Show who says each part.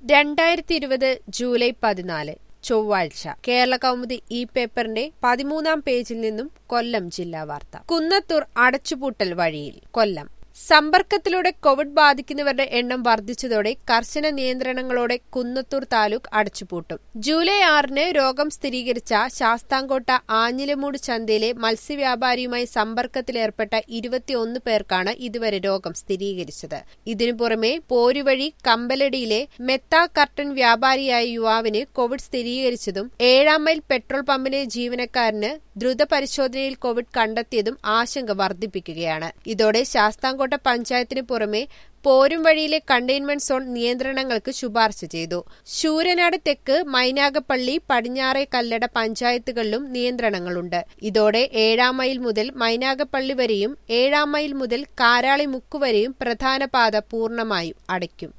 Speaker 1: രണ്ടായിരത്തി ഇരുപത് ജൂലൈ പതിനാല് ചൊവ്വാഴ്ച കേരള കൗമുദി ഈ പേപ്പറിന്റെ പതിമൂന്നാം പേജിൽ നിന്നും കൊല്ലം ജില്ലാ വാർത്ത കുന്നത്തൂർ അടച്ചുപൂട്ടൽ വഴിയിൽ കൊല്ലം സമ്പർക്കത്തിലൂടെ കോവിഡ് ബാധിക്കുന്നവരുടെ എണ്ണം വർദ്ധിച്ചതോടെ കർശന നിയന്ത്രണങ്ങളോടെ കുന്നത്തൂർ താലൂക്ക് അടച്ചുപൂട്ടും ജൂലൈ ആറിന് രോഗം സ്ഥിരീകരിച്ച ശാസ്താംകോട്ട ആഞ്ഞിലമൂട് ചന്തയിലെ മത്സ്യവ്യാപാരിയുമായി സമ്പർക്കത്തിലേർപ്പെട്ട ഇരുപത്തിയൊന്ന് പേർക്കാണ് ഇതുവരെ രോഗം സ്ഥിരീകരിച്ചത് ഇതിനു പുറമെ പോരുവഴി കമ്പലടിയിലെ മെത്ത കർട്ടൻ വ്യാപാരിയായ യുവാവിന് കോവിഡ് സ്ഥിരീകരിച്ചതും ഏഴാം മൈൽ പെട്രോൾ പമ്പിലെ ജീവനക്കാരന് ദ്രുത പരിശോധനയിൽ കോവിഡ് കണ്ടെത്തിയതും ആശങ്ക വർദ്ധിപ്പിക്കുകയാണ് ഇതോടെ ശാസ്താംകോട്ട പഞ്ചായത്തിന് പുറമെ പോരും വഴിയിലെ കണ്ടെയ്ൻമെന്റ് സോൺ നിയന്ത്രണങ്ങൾക്ക് ശുപാർശ ചെയ്തു ശൂരനാട് തെക്ക് മൈനാഗപ്പള്ളി പടിഞ്ഞാറെ കല്ലട പഞ്ചായത്തുകളിലും നിയന്ത്രണങ്ങളുണ്ട് ഇതോടെ ഏഴാം മൈൽ മുതൽ മൈനാഗപ്പള്ളി വരെയും ഏഴാം മൈൽ മുതൽ കാരാളി മുക്ക് വരെയും പ്രധാന പാത പൂർണ്ണമായും അടയ്ക്കും